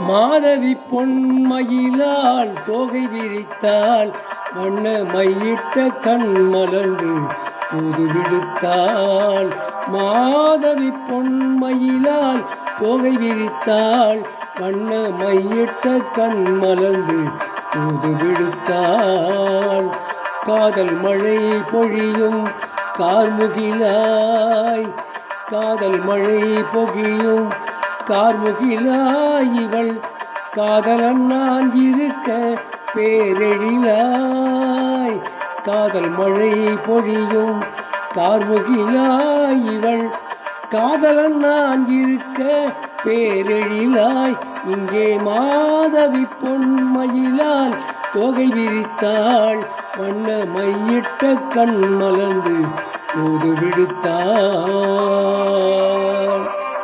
மாதவி பொன்மயிலால் தோகை விரித்தாள் வண்ண மையிட்ட கண் மலர்ந்து தூது விடுத்தாள் மாதவி பொன்மயிலால் தோகை விரித்தாள் வண்ண மையிட்ட கண் மலர்ந்து தூது விடுத்தாள் காதல் மழை பொழியும் கார்முகிலாய் காதல் மழை பொகியும் கார்முகிலாய் இவள் காதலன் நான் இருக்க பேரெழிலாய் காதல் மழை பொழியும் கார்முகிலாய் இவள் காதலன் நான் இருக்க பேரெழிலாய் இங்கே மாதவி பொன்மயிலால் தொகை விரித்தாள் வண்ண மையிட்ட கண் மலர்ந்து தூது விடுத்தாள்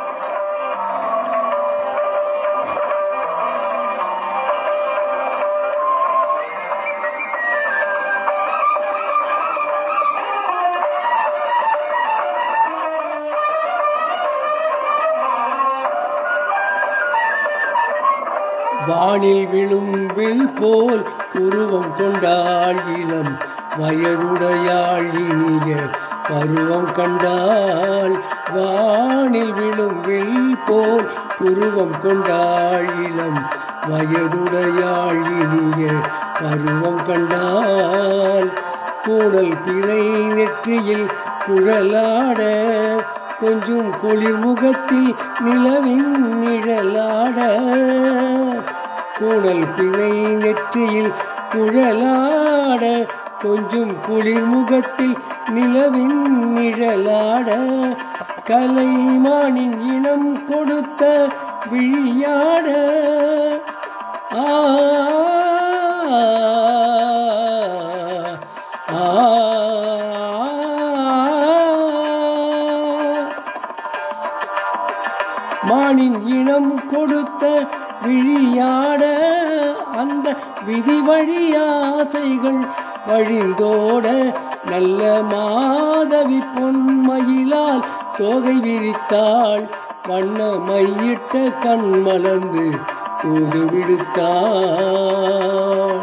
வானில் விழும் வில் போல் உருவம் கொண்டாள் இளம் வயதுடையாள் இனிய பருவம் கண்டாள் வானில் விழும் வில் போல் உருவம் கொண்டாள் இளம் வயதுடையாள் இனிய பருவம் கண்டாள் கூடல் பிறை நெற்றியில் குழலாட கொஞ்சம் குளிர் முகத்தில் நிலவின் நிழலாட கூடல் பிறை நெற்றியில் குழலாட கொஞ்சம் குளிர் முகத்தில் நிலவின் நிழலாட கலைமானின் இனம் கொடுத்த விழியாட ஆ மானின் இனம் கொடுத்த விழியாட அந்த விதி வழி ஆசைகள் வழிந்தோட நல்ல மாதவி பொன்மயிலால் தோகை விரித்தாள் வண்ண மையிட்ட கண் மலர்ந்து தூது விடுத்தாள்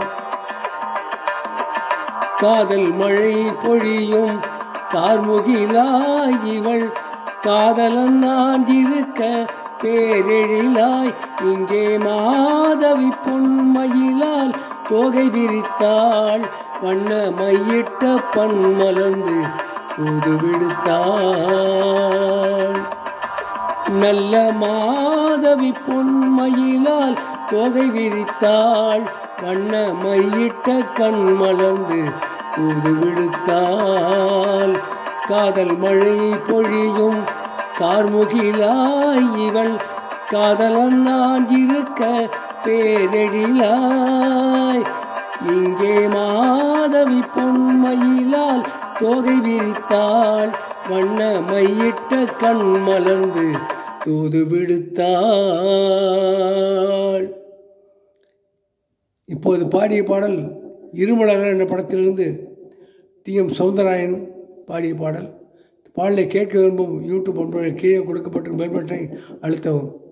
காதல் மழை பொழியும் கார்முகிலாய் இவள் காதலன் நான் இருக்க பேரெழிலாய் இங்கே மாதவி பொன்மயிலால் தோகை விரித்தாள் வண்ண மையிட்ட பண் மலர்ந்து தூது விடுத்தாள் நல்ல மாதவி பொன்மயிலால் தோகை விரித்தாள் வண்ண மையிட்ட கண் மலர்ந்து தூது விடுத்தாள் காதல் மழை பொழியும் கார்முகிலாய் இவள் காதலன் நான் இருக்க பேரெழிலாய் இங்கே மாதவி பொன்மயிலால் தோகை விரித்தாள் வண்ண மையிட்ட கண் மலர்ந்து தூது விடுத்தாள் இப்போது பாடிய பாடல் இருமலர்கள் என்ற படத்திலிருந்து டி எம் சௌந்தராயன் பாடிய பாடல் பாடலை கேட்க விரும்பும் யூடியூப் நண்பர்கள் கீழே கொடுக்கப்பட்ட பெல் பட்டனை அழுத்தவும்